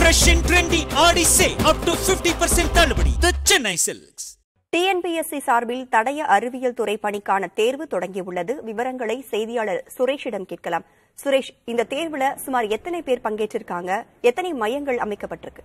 fresh and trendy ஆடி sale up to 50% தள்ளுபடி The Chennai Silks. TNPSC சார்பில் தடய அறிவியல் துறை பணிக்கான தேர்வு தொடங்கியுள்ளது விவரங்களை செய்தியாளர் சுரேஷிடம் கேட்கலாம் சுரேஷ் இந்த தேர்வுல சுமார் எத்தனை பேர் பங்கேற்றிருக்காங்க எத்தனை மையங்கள் அமைக்கப்பட்டிருக்கு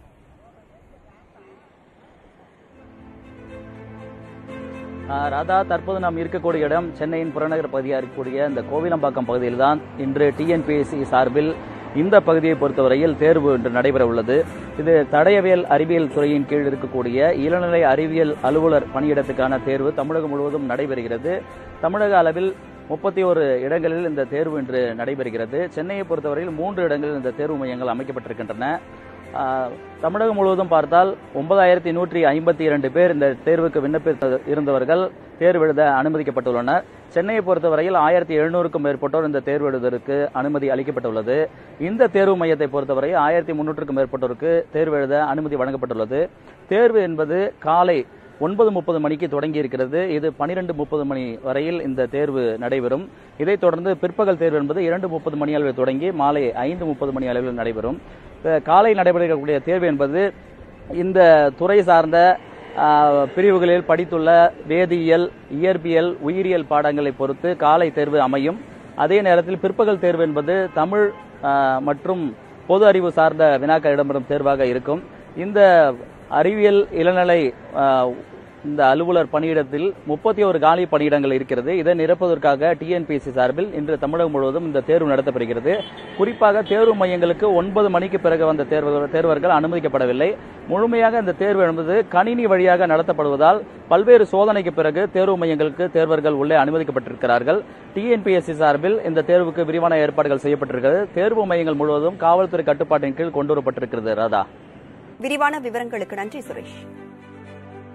ஆஹ் ராதா தற்போது நாம் இருக்கக்கூடிய இடம் சென்னையின் புறநகர் பகுதியாக இருக்கக்கூடிய இந்த கோவிலம்பாக்கம் பகுதியில் தான் இன்று டிஎன்பிஎஸ்சி சார்பில் இந்த பகுதியை பொறுத்தவரையில் தேர்வு இன்று நடைபெற உள்ளது இது தடயவியல் அறிவியல் துறையின் கீழ் இருக்கக்கூடிய இளநிலை அறிவியல் அலுவலர் பணியிடத்துக்கான தேர்வு தமிழகம் முழுவதும் நடைபெறுகிறது தமிழக அளவில் முப்பத்தி ஒரு இடங்களில் இந்த தேர்வு இன்று நடைபெறுகிறது சென்னையை பொறுத்தவரையில் மூன்று இடங்களில் இந்த தேர்வு மையங்கள் அமைக்கப்பட்டிருக்கின்றன ஆஹ், தமிழகம் முழுவதும் பார்த்தால் ஒன்பதாயிரத்தி நூற்றி ஐம்பத்தி இரண்டு பேர் இந்த தேர்வுக்கு விண்ணப்பித்த இருந்தவர்கள் தேர்வு எழுத அனுமதிக்கப்பட்டுள்ளனர் சென்னையை பொறுத்தவரையில் ஆயிரத்தி எழுநூறுக்கும் மேற்பட்டோர் இந்த தேர்வு எழுதுவதற்கு அனுமதி அளிக்கப்பட்டுள்ளது இந்த தேர்வு மையத்தை பொறுத்தவரை ஆயிரத்தி முன்னூற்றுக்கும் மேற்பட்டோருக்கு தேர்வு எழுத அனுமதி வழங்கப்பட்டுள்ளது தேர்வு என்பது காலை ஒன்பது முப்பது மணிக்கு தொடங்கி இருக்கிறது இது பனிரெண்டு முப்பது மணி வரையில் இந்த தேர்வு நடைபெறும் இதைத் தொடர்ந்து பிற்பகல் தேர்வு என்பது இரண்டு முப்பது மணி அளவில் தொடங்கி மாலை ஐந்து முப்பது மணி அளவில் நடைபெறும் அஹ் காலை நடைபெறக்கூடிய தேர்வு என்பது இந்த துறை சார்ந்த ஆஹ், பிரிவுகளில் படித்துள்ள வேதியியல் இயற்பியல் உயிரியல் பாடங்களை பொறுத்து காலை தேர்வு அமையும் அதே நேரத்தில் பிற்பகல் தேர்வு என்பது தமிழ் ஆஹ், மற்றும் பொது அறிவு சார்ந்த வினாக்கள் இடம்பெறும் தேர்வாக இருக்கும் இந்த அறிவியல் இளநிலை ஆஹ், இந்த அலுவலர் பணியிடத்தில் முப்பத்தி ஒரு காலி பணியிடங்கள் இருக்கிறது இதை நிரப்புவதற்காக டிஎன்பிஎஸ்சி சார்பில் இன்று தமிழகம் முழுவதும் இந்த தேர்வு நடத்தப்படுகிறது குறிப்பாக தேர்வு மையங்களுக்கு ஒன்பது மணிக்கு பிறகு வந்த தேர்வு தேர்வர்கள் அனுமதிக்கப்படவில்லை முழுமையாக இந்த தேர்வு என்பது கணினி வழியாக நடத்தப்படுவதால் பல்வேறு சோதனைக்கு பிறகு தேர்வு மையங்களுக்கு தேர்வர்கள் உள்ளே அனுமதிக்கப்பட்டிருக்கிறார்கள் டிஎன்பிஎஸ்சி சார்பில் இந்த தேர்வுக்கு விரிவான ஏற்பாடுகள் செய்யப்பட்டிருக்கிறது தேர்வு மையங்கள் முழுவதும் காவல்துறை கட்டுப்பாட்டின் கீழ் கொண்டு வரப்பட்டிருக்கிறது ராதா விரிவான விவரங்களுக்கு நன்றி சுரேஷ்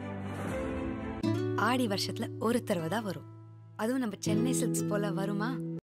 ஆடி வருஷத்துல ஒரு தடவை தான் வரும் அதுவும் நம்ம சென்னை சில்க்ஸ் போல வருமா